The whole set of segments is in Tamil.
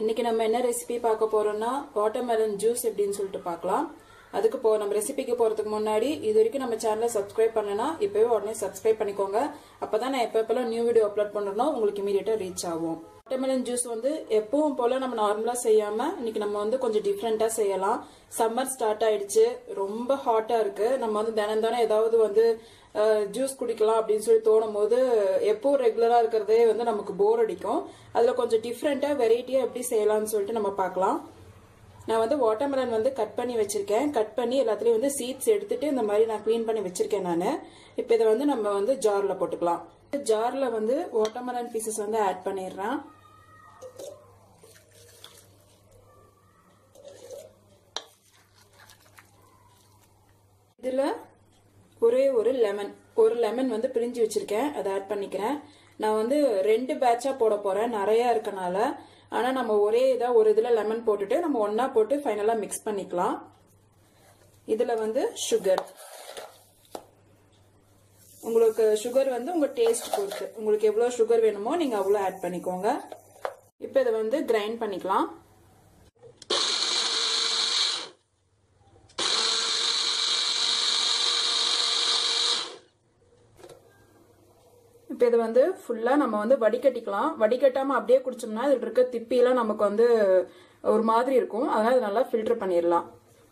இன்னைக்கு நம்ம என்ன ரெசிபி பார்க்க போறோம்னா வாட்டர்மெலன் ஜூஸ் எப்படின்னு சொல்லிட்டு பார்க்கலாம் அதுக்கு போ நம்ம ரெசிபிக்கு போறதுக்கு முன்னாடி இது வரைக்கும் நம்ம சேனலை சப்ஸ்கிரைப் பண்ணனா இப்பவே உடனே சப்ஸ்கிரைப் பண்ணிக்கோங்க அப்பதான் நான் எப்ப எப்பெல்லாம் நியூ வீடியோ அப்லோட் பண்றேனோ உங்களுக்கு இமீடியட்டா ரீச் ஆகும் வாட்டர்மெலன் ஜூஸ் வந்து எப்பவும் போல நம்ம நார்மலா செய்யாம இன்னைக்கு நம்ம வந்து கொஞ்சம் டிஃப்ரெண்டா செய்யலாம் சம்மர் ஸ்டார்ட் ஆயிடுச்சு ரொம்ப ஹாட்டா இருக்கு நம்ம வந்து தினம் தானே ஏதாவது வந்து ஜூஸ் குடிக்கலாம் அப்படின்னு சொல்லி தோணும் போது எப்போ ரெகுலரா இருக்கிறதே வந்து நமக்கு போர் அடிக்கும் அதுல கொஞ்சம் டிஃப்ரெண்டா வெரைட்டியா எப்படி செய்யலாம்னு சொல்லிட்டு நம்ம பார்க்கலாம் நான் வந்து வாட்டர்மெலன் வந்து கட் பண்ணி வச்சிருக்கேன் கட் பண்ணி எல்லாத்துலயும் வந்து சீட்ஸ் எடுத்துட்டு இந்த மாதிரி நான் க்ளீன் பண்ணி வச்சிருக்கேன் நான் இப்போ இதை வந்து நம்ம வந்து ஜார்ல போட்டுக்கலாம் ஜார்ல வந்து வாட்டர்மெலன் பீசஸ் வந்து ஆட் பண்ணிடுறேன் இதுல ஒரே ஒரு லெமன் ஒரு லெமன் வந்து பிரிஞ்சு வச்சிருக்கேன் அதை ஆட் பண்ணிக்கிறேன் நான் வந்து ரெண்டு பேட்சா போட போறேன் நிறைய இருக்கனால ஆனா நம்ம ஒரே இதா ஒரு இதுல லெமன் போட்டுட்டு நம்ம ஒன்னா போட்டு ஃபைனலா மிக்ஸ் பண்ணிக்கலாம் இதுல வந்து சுகர் உங்களுக்கு சுகர் வந்து உங்க டேஸ்ட் பொறுத்து உங்களுக்கு எவ்வளவு சுகர் வேணுமோ நீங்க அவ்வளவு ஆட் பண்ணிக்கோங்க இப்போ இதை வந்து கிரைண்ட் பண்ணிக்கலாம் இப்போ இது வந்து ஃபுல்லாக நம்ம வந்து வடிகட்டிக்கலாம் வடிகட்டாமல் அப்படியே குடிச்சோம்னா இதில் இருக்க திப்பிலாம் நமக்கு வந்து ஒரு மாதிரி இருக்கும் அதனால் இது நல்லா ஃபில்டர் பண்ணிடலாம்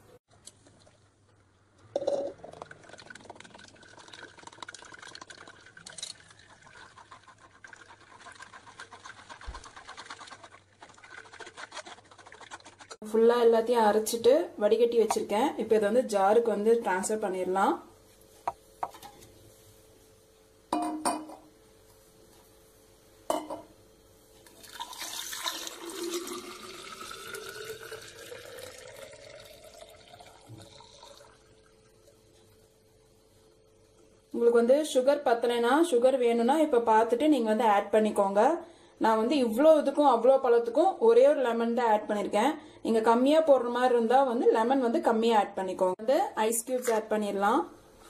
ஃபுல்லாக எல்லாத்தையும் அரைச்சிட்டு வடிகட்டி வச்சிருக்கேன் இப்போ இதை வந்து ஜாருக்கு வந்து டிரான்ஸ்ஃபர் பண்ணிடலாம் உங்களுக்கு வந்து சுகர் பத்தலைனா சுகர் வேணும்னா இப்போ பார்த்துட்டு நீங்கள் வந்து ஆட் பண்ணிக்கோங்க நான் வந்து இவ்வளோ இதுக்கும் அவ்வளோ பழத்துக்கும் ஒரே ஒரு லெமன் தான் ஆட் பண்ணியிருக்கேன் நீங்கள் கம்மியாக போடுற மாதிரி இருந்தால் வந்து லெமன் வந்து கம்மியாக ஆட் பண்ணிக்கோங்க வந்து ஐஸ் கியூப்ஸ் ஆட் பண்ணிடலாம்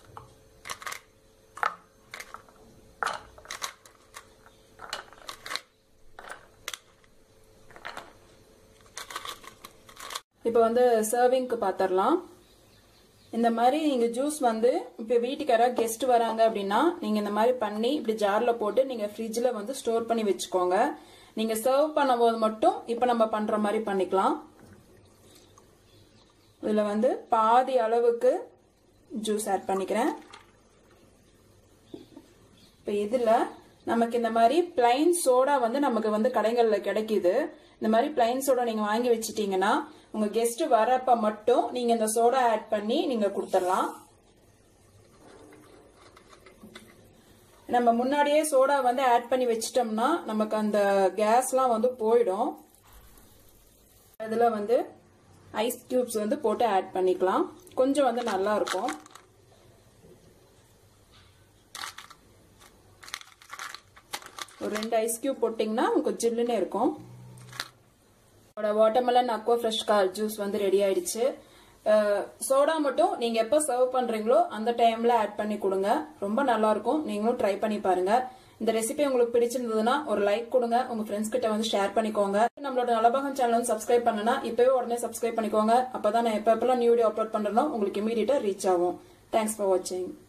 இப்போ வந்து சர்விங்க்கு பார்த்துடலாம் இந்த மாதிரி நீங்கள் ஜூஸ் வந்து இப்போ வீட்டுக்கு யாராவது கெஸ்ட் வராங்க அப்படின்னா நீங்கள் இந்த மாதிரி பண்ணி இப்படி ஜாரில் போட்டு நீங்கள் ஃப்ரிட்ஜில் வந்து ஸ்டோர் பண்ணி வச்சுக்கோங்க நீங்கள் சர்வ் பண்ணும்போது மட்டும் இப்போ நம்ம பண்ணுற மாதிரி பண்ணிக்கலாம் இதில் வந்து பாதி அளவுக்கு ஜூஸ் ஆட் பண்ணிக்கிறேன் இப்போ இதில் நமக்கு இந்த மாதிரி பிளைன் சோடா வந்து நமக்கு வந்து கடைகளில் கிடைக்குது இந்த மாதிரி பிளைன் சோடா நீங்கள் வாங்கி வச்சிட்டீங்கன்னா உங்க கெஸ்ட் வரப்ப மட்டும் நீங்க இந்த சோடா ஆட் பண்ணி நீங்க கொடுத்துடலாம் நம்ம முன்னாடியே சோடா வந்து ஆட் பண்ணி வச்சிட்டோம்னா நமக்கு அந்த கேஸ்லாம் வந்து போயிடும் இதுல வந்து ஐஸ் கியூப்ஸ் வந்து போட்டு ஆட் பண்ணிக்கலாம் கொஞ்சம் வந்து நல்லா இருக்கும் ஒரு ரெண்டு ஐஸ் கியூப் போட்டிங்கன்னா உங்களுக்கு ஜில்லுன்னு இருக்கும் வாட்டர்மெலன் அக்வா ஃப்ரெஷ் கார் ஜூஸ் வந்து ரெடி ஆயிடுச்சு சோடா மட்டும் நீங்க எப்போ சர்வ் பண்றீங்களோ அந்த டைம்ல ஆட் பண்ணி கொடுங்க ரொம்ப நல்லா இருக்கும் நீங்களும் ட்ரை பண்ணி பாருங்க இந்த ரெசிபி உங்களுக்கு பிடிச்சிருந்ததுன்னா ஒரு லைக் கொடுங்க உங்க ஃப்ரெண்ட்ஸ் கிட்ட வந்து ஷேர் பண்ணிக்கோங்க நம்மளோட நலபாகம் சேனல் வந்து சப்ஸ்கிரைப் பண்ணனா இப்பவே உடனே சப்ஸ்கிரைப் பண்ணிக்கோங்க அப்பதான் நான் எப்ப எப்பெல்லாம் நியூ வீடியோ அப்லோட் பண்றேனோ உங்களுக்கு இமீடியட்டா ரீச் ஆகும் தேங்க்ஸ் ஃபார் வாட்சிங்